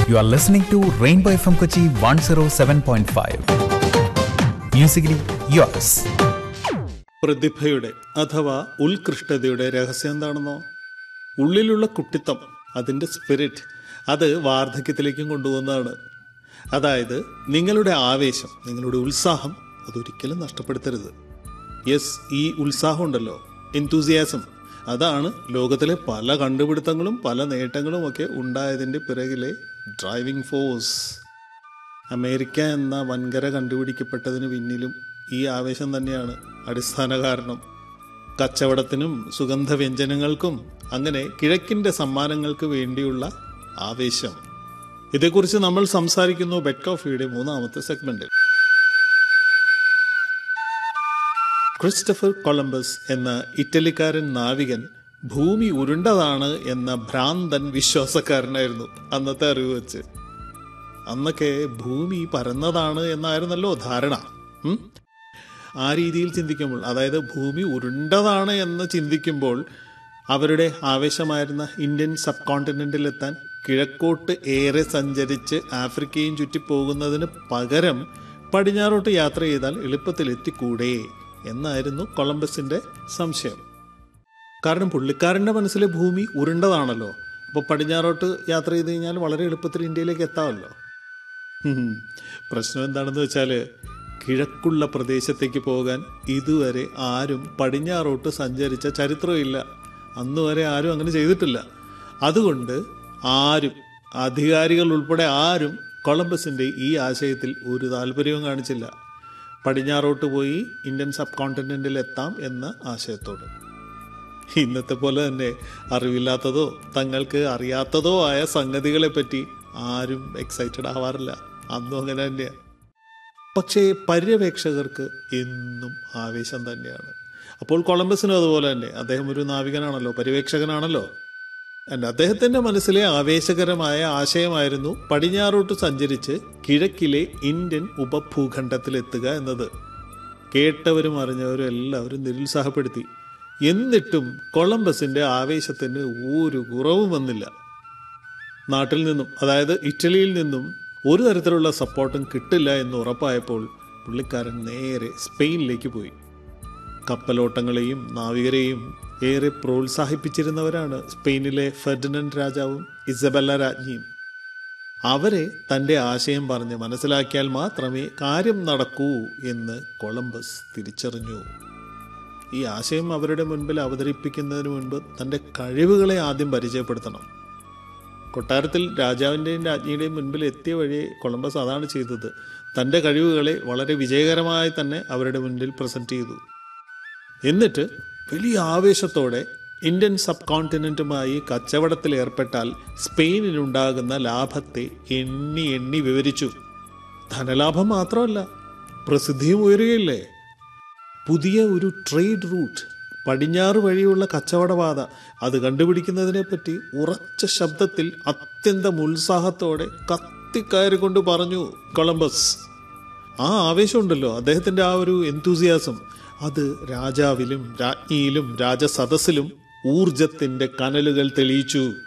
You are listening to Rainbow FM Kochi 107.5. Musically yours. പ്രതിഭയുടെ അഥവാ ഉത്കൃഷ്ടതയുടെ രഹസ്യം എന്താണെന്നോ ഉള്ളിലുള്ള കുട്ടിത്തം അതിൻ്റെ സ്പിരിറ്റ് അത് വാർദ്ധക്യത്തിലേക്കും കൊണ്ടുപോകുന്നതാണ് അതായത് നിങ്ങളുടെ ആവേശം നിങ്ങളുടെ ഉത്സാഹം അതൊരിക്കലും നഷ്ടപ്പെടുത്തരുത് യെസ് ഈ ഉത്സാഹം ഉണ്ടല്ലോ എൻതൂസിയാസം അതാണ് ലോകത്തിലെ പല കണ്ടുപിടുത്തങ്ങളും പല നേട്ടങ്ങളും ഒക്കെ ഉണ്ടായതിൻ്റെ പിറകിലെ ഡ്രൈവിംഗ് ഫോഴ്സ് അമേരിക്ക എന്ന വൻകര കണ്ടുപിടിക്കപ്പെട്ടതിന് പിന്നിലും ഈ ആവേശം തന്നെയാണ് അടിസ്ഥാന കാരണം കച്ചവടത്തിനും സുഗന്ധവ്യഞ്ജനങ്ങൾക്കും അങ്ങനെ കിഴക്കിൻ്റെ സമ്മാനങ്ങൾക്ക് വേണ്ടിയുള്ള ആവേശം ഇതേക്കുറിച്ച് നമ്മൾ സംസാരിക്കുന്നു ബെഡ് കോഫിയുടെ മൂന്നാമത്തെ സെഗ്മെന്റിൽ ക്രിസ്റ്റഫർ കൊളംബസ് എന്ന ഇറ്റലിക്കാരൻ നാവികൻ ഭൂമി ഉരുണ്ടതാണ് എന്ന ഭ്രാന്തൻ വിശ്വാസക്കാരനായിരുന്നു അന്നത്തെ അറിവ് വെച്ച് അന്നൊക്കെ ഭൂമി പരന്നതാണ് എന്നായിരുന്നല്ലോ ധാരണ ഉം? ആ രീതിയിൽ ചിന്തിക്കുമ്പോൾ അതായത് ഭൂമി ഉരുണ്ടതാണ് എന്ന് ചിന്തിക്കുമ്പോൾ അവരുടെ ആവേശമായിരുന്ന ഇന്ത്യൻ സബ് കോണ്ടിനെന്റിലെത്താൻ കിഴക്കോട്ട് ഏറെ സഞ്ചരിച്ച് ആഫ്രിക്കയും ചുറ്റി പോകുന്നതിന് പകരം പടിഞ്ഞാറോട്ട് യാത്ര ചെയ്താൽ എളുപ്പത്തിൽ എത്തിക്കൂടെ എന്നായിരുന്നു കൊളംബസിന്റെ സംശയം കാരണം പുള്ളിക്കാരന്റെ മനസ്സിലെ ഭൂമി ഉരുണ്ടതാണല്ലോ അപ്പോൾ പടിഞ്ഞാറോട്ട് യാത്ര ചെയ്ത് കഴിഞ്ഞാൽ വളരെ എളുപ്പത്തിൽ ഇന്ത്യയിലേക്ക് എത്താമല്ലോ ഉം. പ്രശ്നം എന്താണെന്ന് വെച്ചാൽ കിഴക്കുള്ള പ്രദേശത്തേക്ക് പോകാൻ ഇതുവരെ ആരും പടിഞ്ഞാറോട്ട് സഞ്ചരിച്ച ചരിത്രമില്ല അന്ന് വരെ ആരും അങ്ങനെ ചെയ്തിട്ടില്ല അതുകൊണ്ട് ആരും അധികാരികൾ ഉൾപ്പെടെ ആരും കൊളംബസിന്റെ ഈ ആശയത്തിൽ ഒരു താല്പര്യവും കാണിച്ചില്ല പടിഞ്ഞാറോട്ട് പോയി ഇന്ത്യൻ സബ് കോണ്ടിനെന്റിൽ എത്താം എന്ന ആശയത്തോട് ഇന്നത്തെ പോലെ തന്നെ അറിവില്ലാത്തതോ തങ്ങൾക്ക് അറിയാത്തതോ ആയ സംഗതികളെ പറ്റി ആരും എക്സൈറ്റഡ് ആവാറില്ല അന്നും അങ്ങനെ തന്നെയാണ് പക്ഷേ പര്യവേക്ഷകർക്ക് എന്നും ആവേശം തന്നെയാണ് അപ്പോൾ കൊളംബസിനും അതുപോലെ തന്നെ അദ്ദേഹം ഒരു നാവികനാണല്ലോ പര്യവേക്ഷകനാണല്ലോ And അദ്ദേഹത്തിന്റെ മനസ്സിലെ ആവേശകരമായ ആശയമായിരുന്നു പടിഞ്ഞാറോട്ട് സഞ്ചരിച്ച് കിഴക്കിലെ ഇന്ത്യൻ ഉപഭൂഖണ്ഡത്തിലെത്തുക എന്നത് കേട്ടവരും അറിഞ്ഞവരും എല്ലാവരും നിരുത്സാഹപ്പെടുത്തി എന്നിട്ടും കൊളംബസിന്റെ ആവേശത്തിന് ഒരു കുറവും വന്നില്ല നാട്ടിൽ നിന്നും അതായത് ഇറ്റലിയിൽ നിന്നും ഒരു തരത്തിലുള്ള സപ്പോർട്ടും കിട്ടില്ല എന്ന് ഉറപ്പായപ്പോൾ പുള്ളിക്കാരൻ നേരെ സ്പെയിനിലേക്ക് പോയി കപ്പലോട്ടങ്ങളെയും നാവികരെയും ഏറെ പ്രോത്സാഹിപ്പിച്ചിരുന്നവരാണ് സ്പെയിനിലെ ഫെർഡിനൻഡ് രാജാവും ഇസബല്ല രാജ്ഞിയും അവരെ തന്റെ ആശയം പറഞ്ഞ് മനസ്സിലാക്കിയാൽ മാത്രമേ കാര്യം നടക്കൂ എന്ന് കൊളംബസ് തിരിച്ചറിഞ്ഞു ഈ ആശയം അവരുടെ മുൻപിൽ അവതരിപ്പിക്കുന്നതിന് മുൻപ് തന്റെ കഴിവുകളെ ആദ്യം പരിചയപ്പെടുത്തണം കൊട്ടാരത്തിൽ രാജാവിൻ്റെയും രാജ്ഞിയുടെയും മുൻപിൽ എത്തിയ വഴി കൊളംബസ് അതാണ് ചെയ്തത് തൻ്റെ കഴിവുകളെ വളരെ വിജയകരമായി തന്നെ അവരുടെ മുന്നിൽ പ്രസന്റ് ചെയ്തു എന്നിട്ട് വലിയ ആവേശത്തോടെ ഇന്ത്യൻ സബ് കോണ്ടിനെന്റുമായി കച്ചവടത്തിൽ ഏർപ്പെട്ടാൽ സ്പെയിനിനുണ്ടാകുന്ന ലാഭത്തെ എണ്ണി എണ്ണി വിവരിച്ചു ധനലാഭം മാത്രമല്ല പ്രസിദ്ധിയും ഉയരുകയില്ലേ പുതിയ ഒരു ട്രേഡ് റൂട്ട് പടിഞ്ഞാറ് വഴിയുള്ള കച്ചവടപാത അത് കണ്ടുപിടിക്കുന്നതിനെ പറ്റി ഉറച്ച ശബ്ദത്തിൽ അത്യന്തം ഉത്സാഹത്തോടെ കത്തിക്കയറി കൊണ്ട് പറഞ്ഞു കൊളംബസ് ആ ആവേശമുണ്ടല്ലോ അദ്ദേഹത്തിന്റെ ആ ഒരു എന്തൂസിയാസം അത് രാജാവിലും രാജ്ഞിയിലും രാജസദസ്സിലും ഊർജത്തിന്റെ കനലുകൾ തെളിയിച്ചു